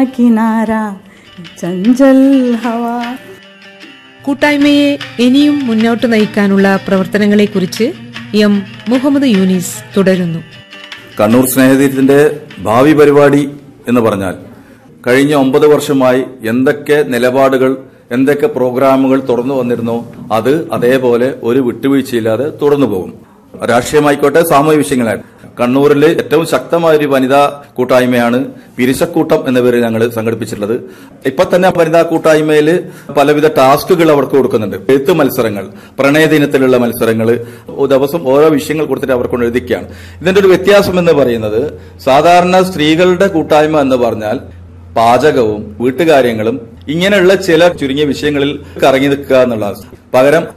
किनारा चंचल हवा കൂട്ടായ്മയെ ഇനിയും മുന്നോട്ട് നയിക്കാനുള്ള പ്രവർത്തനങ്ങളെക്കുറിച്ച് എം മുഹമ്മദ് യൂനിസ് തുടരുന്നു കണ്ണൂർ സ്നേഹതീരത്തിന്റെ ഭാവി പരിപാടി എന്ന് പറഞ്ഞാൽ കഴിഞ്ഞ ഒമ്പത് വർഷമായി എന്തൊക്കെ നിലപാടുകൾ എന്തൊക്കെ പ്രോഗ്രാമുകൾ തുറന്നു വന്നിരുന്നോ അത് അതേപോലെ ഒരു വിട്ടുവീഴ്ചയില്ലാതെ തുടർന്നു പോകും രാഷ്ട്രീയമായിക്കോട്ടെ സാമൂഹ്യ വിഷയങ്ങളായിട്ട് കണ്ണൂരിൽ ഏറ്റവും ശക്തമായ ഒരു വനിതാ കൂട്ടായ്മയാണ് പിരിശക്കൂട്ടം എന്ന പേര് ഞങ്ങൾ സംഘടിപ്പിച്ചിട്ടുള്ളത് ഇപ്പൊ തന്നെ വനിതാ കൂട്ടായ്മയിൽ പലവിധ ടാസ്കുകൾ അവർക്ക് കൊടുക്കുന്നുണ്ട് എഴുത്ത് മത്സരങ്ങൾ പ്രണയദിനത്തിലുള്ള മത്സരങ്ങൾ ദിവസം ഓരോ വിഷയങ്ങൾ കൊടുത്തിട്ട് അവർ കൊണ്ട് എഴുതിക്കുകയാണ് ഇതിന്റെ ഒരു വ്യത്യാസം എന്ന് പറയുന്നത് സാധാരണ സ്ത്രീകളുടെ കൂട്ടായ്മ എന്ന് പറഞ്ഞാൽ പാചകവും വീട്ടുകാര്യങ്ങളും ഇങ്ങനെയുള്ള ചില ചുരുങ്ങിയ വിഷയങ്ങളിൽ കറങ്ങി നിൽക്കുക എന്നുള്ളതാണ് പകരം